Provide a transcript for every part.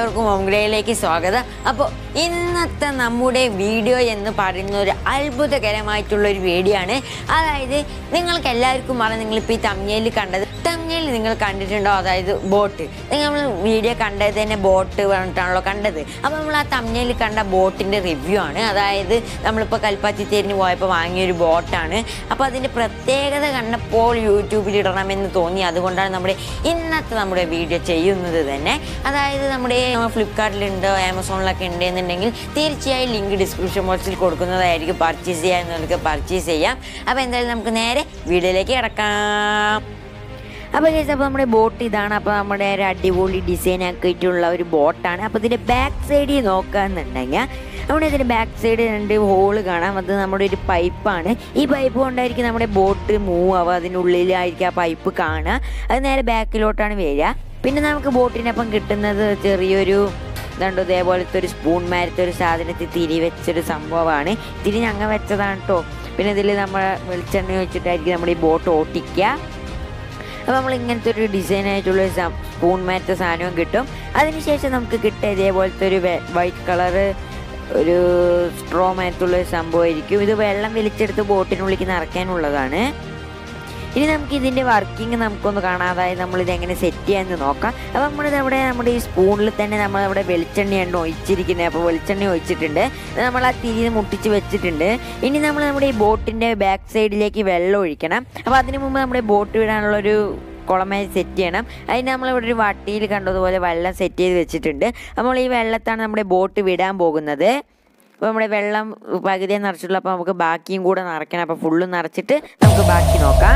എല്ലാവർക്കും ഓംഗ്രയിലേക്ക് സ്വാഗതം അപ്പോൾ ഇന്നത്തെ നമ്മുടെ വീഡിയോ എന്ന് പറയുന്ന ഒരു അത്ഭുതകരമായിട്ടുള്ള ഒരു വീഡിയോ ആണ് അതായത് നിങ്ങൾക്ക് എല്ലാവർക്കും അറിയാം നിങ്ങളിപ്പോൾ ഈ തമ്മിയിൽ കണ്ടത് തമ്മിയിൽ നിങ്ങൾ കണ്ടിട്ടുണ്ടോ അതായത് ബോട്ട് നിങ്ങൾ വീഡിയോ കണ്ടത് തന്നെ ബോട്ട് പറഞ്ഞിട്ടാണല്ലോ കണ്ടത് അപ്പോൾ നമ്മൾ ആ തമ്മിയിൽ കണ്ട ബോട്ടിൻ്റെ റിവ്യൂ ആണ് അതായത് നമ്മളിപ്പോൾ കൽപ്പാത്തി തേരിന് പോയപ്പോൾ വാങ്ങിയൊരു ബോട്ടാണ് അപ്പോൾ അതിൻ്റെ പ്രത്യേകത കണ്ടപ്പോൾ യൂട്യൂബിൽ ഇടണമെന്ന് തോന്നി അതുകൊണ്ടാണ് നമ്മുടെ ഇന്നത്തെ നമ്മുടെ വീഡിയോ ചെയ്യുന്നത് തന്നെ അതായത് നമ്മുടെ ഫ്ലിപ്കാർട്ടിലുണ്ട് ആമസോണിലൊക്കെ ഉണ്ട് എന്നുണ്ടെങ്കിൽ തീർച്ചയായും ലിങ്ക് ഡിസ്ക്രിപ്ഷൻ ബോക്സിൽ കൊടുക്കുന്നതായിരിക്കും പർച്ചേസ് ചെയ്യാവുന്നവർക്ക് പർച്ചേസ് ചെയ്യാം അപ്പോൾ എന്തായാലും നമുക്ക് നേരെ വീഡിയോയിലേക്ക് കിടക്കാം അപ്പോൾ ചേച്ചി അപ്പോൾ നമ്മുടെ ബോട്ട് ഇതാണ് അപ്പോൾ നമ്മുടെ ഒരു അടിപൊളി ഡിസൈൻ ആക്കിയിട്ടുള്ള ഒരു ബോട്ടാണ് അപ്പോൾ ഇതിൻ്റെ ബാക്ക് സൈഡിൽ നോക്കുകയെന്നുണ്ടെങ്കിൽ നമ്മുടെ ഇതിൻ്റെ ബാക്ക് സൈഡ് രണ്ട് ഹോള് കാണാം അത് നമ്മുടെ ഒരു പൈപ്പാണ് ഈ പൈപ്പ് കൊണ്ടായിരിക്കും നമ്മുടെ ബോട്ട് മൂവ് ആവുക അതിനുള്ളിലായിരിക്കും ആ പൈപ്പ് കാണുക അത് നേരെ ബാക്കിലോട്ടാണ് വരിക പിന്നെ നമുക്ക് ബോട്ടിനൊപ്പം കിട്ടുന്നത് ചെറിയൊരു ഇതുണ്ട് ഇതേപോലത്തെ ഒരു സ്പൂൺ മാരത്തെ ഒരു സാധനത്തിൽ തിരി വെച്ചൊരു സംഭവമാണ് തിരി ഞങ്ങൾ വെച്ചതാണ് കേട്ടോ പിന്നെ ഇതിൽ നമ്മൾ വെളിച്ചെണ്ണ വെച്ചിട്ടായിരിക്കും നമ്മൾ ഈ ബോട്ട് ഓട്ടിക്കുക അപ്പോൾ നമ്മൾ ഇങ്ങനത്തെ ഒരു ഡിസൈൻ ആയിട്ടുള്ള ഒരു സം- സ്പൂൺ മാറ്റ സാധനവും കിട്ടും അതിനുശേഷം നമുക്ക് കിട്ടുക ഇതേപോലത്തെ ഒരു വൈറ്റ് കളറ് ഒരു സ്ട്രോ മാറ്റുള്ള ഒരു സംഭവമായിരിക്കും ഇത് വെള്ളം വലിച്ചെടുത്ത് ബോട്ടിനുള്ളിലേക്ക് നിറയ്ക്കാനുള്ളതാണ് ഇനി നമുക്ക് ഇതിൻ്റെ വർക്കിംഗ് നമുക്കൊന്ന് കാണാം അതായത് നമ്മൾ ഇത് എങ്ങനെ സെറ്റ് ചെയ്യാമെന്ന് നോക്കാം അപ്പോൾ നമ്മളിത് അവിടെ നമ്മുടെ ഈ സ്പൂണിൽ തന്നെ നമ്മൾ അവിടെ വെളിച്ചെണ്ണയാണ് ഒഴിച്ചിരിക്കുന്നത് അപ്പോൾ വെളിച്ചെണ്ണ ഒഴിച്ചിട്ടുണ്ട് ഇത് നമ്മൾ ആ തിരി മുട്ടിച്ച് വെച്ചിട്ടുണ്ട് ഇനി നമ്മൾ നമ്മുടെ ഈ ബോട്ടിൻ്റെ ബാക്ക് സൈഡിലേക്ക് വെള്ളം ഒഴിക്കണം അപ്പോൾ അതിന് മുമ്പ് നമ്മുടെ ബോട്ട് വിടാനുള്ളൊരു കുളമായി സെറ്റ് ചെയ്യണം അതിന് നമ്മളിവിടെ ഒരു വട്ടിയിൽ കണ്ടതുപോലെ വെള്ളം സെറ്റ് ചെയ്ത് വെച്ചിട്ടുണ്ട് അപ്പോൾ ഈ വെള്ളത്താണ് നമ്മുടെ ബോട്ട് വിടാൻ പോകുന്നത് അപ്പോൾ നമ്മുടെ വെള്ളം പകുതിയെ നിറച്ചിട്ടുള്ളൂ അപ്പോൾ നമുക്ക് ബാക്കിയും കൂടെ നിറയ്ക്കണം അപ്പോൾ ഫുള്ള് നിറച്ചിട്ട് നമുക്ക് ബാക്കി നോക്കാം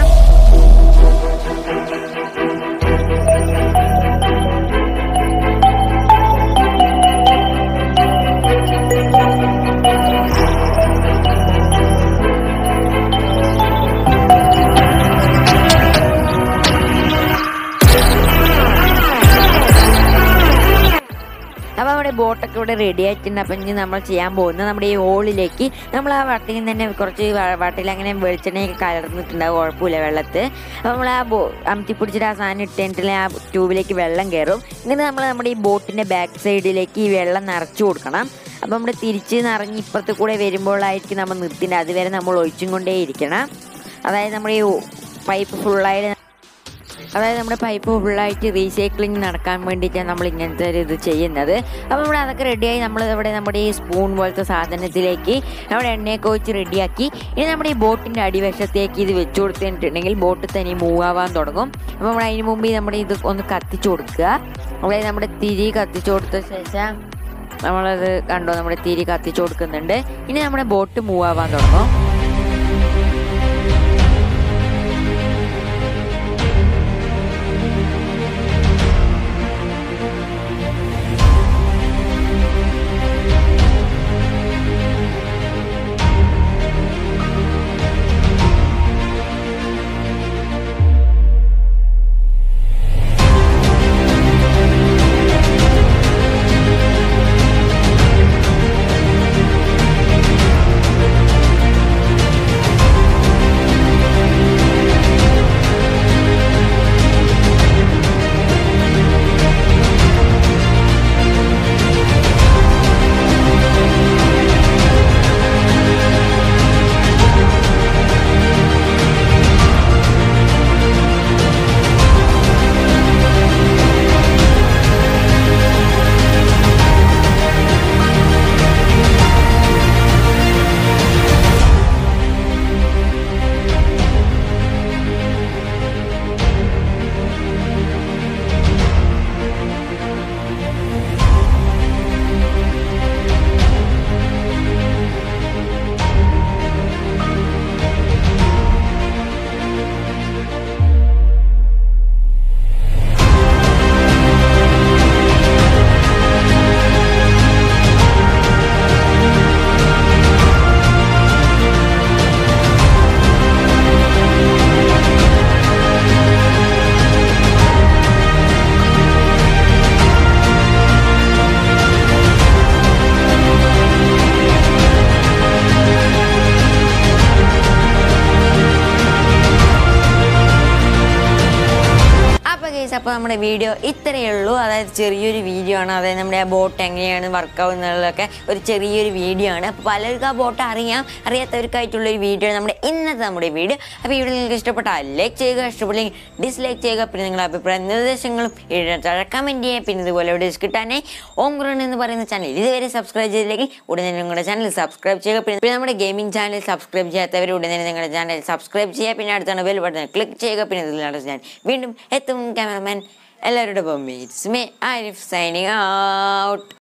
അപ്പോൾ നമ്മുടെ ബോട്ടൊക്കെ ഇവിടെ റെഡി ആയിട്ടുണ്ട് അപ്പം ഇനി നമ്മൾ ചെയ്യാൻ പോകുന്നത് നമ്മുടെ ഈ ഹോളിലേക്ക് നമ്മൾ ആ വട്ടിയിൽ തന്നെ കുറച്ച് വ- വട്ടിൽ അങ്ങനെ വെളിച്ചെണ്ണയൊക്കെ കലർന്നിട്ടുണ്ടാവും കുഴപ്പമില്ല വെള്ളത്ത് അപ്പോൾ നമ്മൾ ആ ബോ അമത്തി പിടിച്ചിട്ട് ആ സാധനം ഇട്ടിട്ടുണ്ടെങ്കിൽ ആ ട്യൂബിലേക്ക് വെള്ളം കയറും ഇങ്ങനെ നമ്മൾ നമ്മുടെ ഈ ബോട്ടിൻ്റെ ബാക്ക് സൈഡിലേക്ക് ഈ വെള്ളം നിറച്ചു കൊടുക്കണം അപ്പോൾ നമ്മൾ തിരിച്ച് നിറഞ്ഞ് ഇപ്പുറത്ത് കൂടെ വരുമ്പോഴായിരിക്കും നമ്മൾ നിർത്തിൻ്റെ അതുവരെ നമ്മൾ ഒഴിച്ചും കൊണ്ടേ ഇരിക്കണം അതായത് നമ്മുടെ ഈ പൈപ്പ് ഫുള്ളായി അതായത് നമ്മുടെ പൈപ്പ് ഫുള്ളായിട്ട് റീസൈക്ലിംഗ് നടക്കാൻ വേണ്ടിയിട്ടാണ് നമ്മൾ ഇങ്ങനത്തെ ഒരു ഇത് ചെയ്യുന്നത് അപ്പോൾ നമ്മൾ അതൊക്കെ റെഡിയായി നമ്മൾ ഇവിടെ നമ്മുടെ ഈ സ്പൂൺ പോലത്തെ സാധനത്തിലേക്ക് നമ്മുടെ എണ്ണയൊക്കെ ഒഴിച്ച് റെഡിയാക്കി ഇനി നമ്മുടെ ഈ ബോട്ടിൻ്റെ അടിവശത്തേക്ക് ഇത് വെച്ച് കൊടുത്തിട്ടുണ്ടെങ്കിൽ ബോട്ട് തന്നെ മൂവ് ആവാൻ തുടങ്ങും അപ്പോൾ നമ്മൾ അതിന് മുമ്പ് നമ്മുടെ ഇത് ഒന്ന് കത്തിച്ചു കൊടുക്കുക അതായത് നമ്മുടെ തിരി കത്തിച്ചു കൊടുത്ത ശേഷം നമ്മളത് കണ്ടോ നമ്മുടെ തിരി കത്തിച്ചു കൊടുക്കുന്നുണ്ട് ഇനി നമ്മുടെ ബോട്ട് മൂവ് ആവാൻ തുടങ്ങും അപ്പോൾ നമ്മുടെ വീഡിയോ ഇത്രയേ ഉള്ളൂ അതായത് ചെറിയൊരു വീഡിയോ ആണ് അതായത് നമ്മുടെ ആ ബോട്ട് എങ്ങനെയാണ് വർക്ക് ആവുന്നതൊക്കെ ഒരു ചെറിയൊരു വീഡിയോ ആണ് അപ്പോൾ പലർക്കും ആ ബോട്ട് അറിയാം അറിയാത്തവർക്കായിട്ടുള്ള ഒരു വീഡിയോ ആണ് നമ്മുടെ ഇന്നത്തെ നമ്മുടെ വീഡിയോ അപ്പോൾ ഈ വീഡിയോ നിങ്ങൾക്ക് ഇഷ്ടപ്പെട്ടാൽ ലൈക്ക് ചെയ്യുക ഇഷ്ടപ്പെട്ടില്ലെങ്കിൽ ഡിസ്ലൈക്ക് ചെയ്യുക പിന്നെ നിങ്ങളുടെ അഭിപ്രായ നിർദ്ദേശങ്ങളും കമൻറ്റ് ചെയ്യുക പിന്നെ ഇതുപോലെ വീഡിയോസ് കിട്ടാനായി ഓം ഗ്രൺ എന്ന് പറയുന്ന ചാനൽ ഇതുവരെ സബ്സ്ക്രൈബ് ചെയ്തില്ലെങ്കിൽ ഉടനെ നിങ്ങളുടെ ചാനൽ സബ്സ്ക്രൈബ് ചെയ്യുക പിന്നെ പിന്നെ നമ്മുടെ ഗെയിമിംഗ് ചാനൽ സബ്സ്ക്രൈബ് ചെയ്യാത്തവർ ഉടനെ നിങ്ങളുടെ ചാനൽ സബ്സ്ക്രൈബ് ചെയ്യുക പിന്നെ അടുത്താണ് ബെൽ ബട്ടൺ ക്ലിക്ക് ചെയ്യുക പിന്നെ ഇതിലാണ് ഞാൻ വീണ്ടും എത്തും ക്യാമറമാൻ എല്ലാവരുടെ it's me Arif signing out